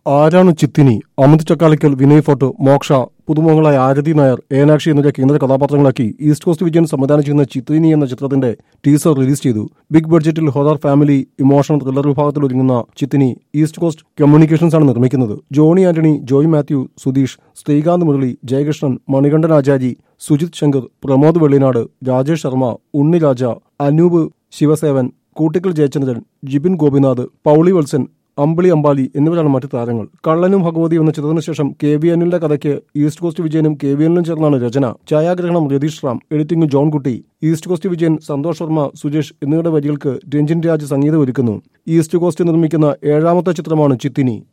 ആരാണ് ചിത്തിനി അമിത് ചക്കാലയ്ക്കൽ വിനയ് ഫോർട്ട് മോക്ഷ പുതുമുഖങ്ങളായ ആരതി നായർ ഏനാക്ഷി എന്നിവരെ കേന്ദ്ര കഥാപാത്രങ്ങളാക്കി ഈസ്റ്റ് കോസ്റ്റ് വിജയൻ സംവിധാനം ചെയ്യുന്ന ചിത്തിനി എന്ന ചിത്രത്തിന്റെ ടീസർ റിലീസ് ചെയ്തു ബിഗ് ബഡ്ജറ്റിൽ ഹൊറർ ഫാമിലി ഇമോഷണൽ ത്രില്ലർ വിഭാഗത്തിൽ ഒരുങ്ങുന്ന ചിത്തിനി ഈസ്റ്റ് കോസ്റ്റ് കമ്മ്യൂണിക്കേഷൻസ് ആണ് നിർമ്മിക്കുന്നത് ജോണി ആന്റണി ജോയ് മാത്യു സുധീഷ് ശ്രീകാന്ത് മുരളി ജയകൃഷ്ണൻ മണികണ്ഠൻ ആചാരി സുജിത് ശങ്കർ പ്രമോദ് വെള്ളിനാട് രാജേഷ് ശർമ്മ ഉണ്ണിരാജ അനൂപ് ശിവസേവൻ കൂട്ടിക്കൽ ജയചന്ദ്രൻ ജിബിൻ ഗോപിനാഥ് പൗളി വത്സൻ അമ്പിളി അമ്പാലി എന്നിവരാണ് മറ്റു താരങ്ങൾ കള്ളനും ഭഗവതി എന്ന ചിത്രത്തിന് ശേഷം കെ വി അനിലിന്റെ കഥയ്ക്ക് ഈസ്റ്റ് കോസ്റ്റ് വിജയനും കെ വി അനിലും ചേർന്നാണ് രചന ഛായാഗ്രഹണം Ratheesh Ram editing Johnkutty East Coast Vijayan Santhosh Sharma Sujesh എന്നിവരുടെ വരികൾക്ക് രഞ്ജിൻ രാജ് സംഗീതം ഒരുക്കുന്നു ഈസ്റ്റ് കോസ്റ്റ് നിർമ്മിക്കുന്ന ഏഴാമത്തെ ചിത്രമാണ് ചിത്തിനി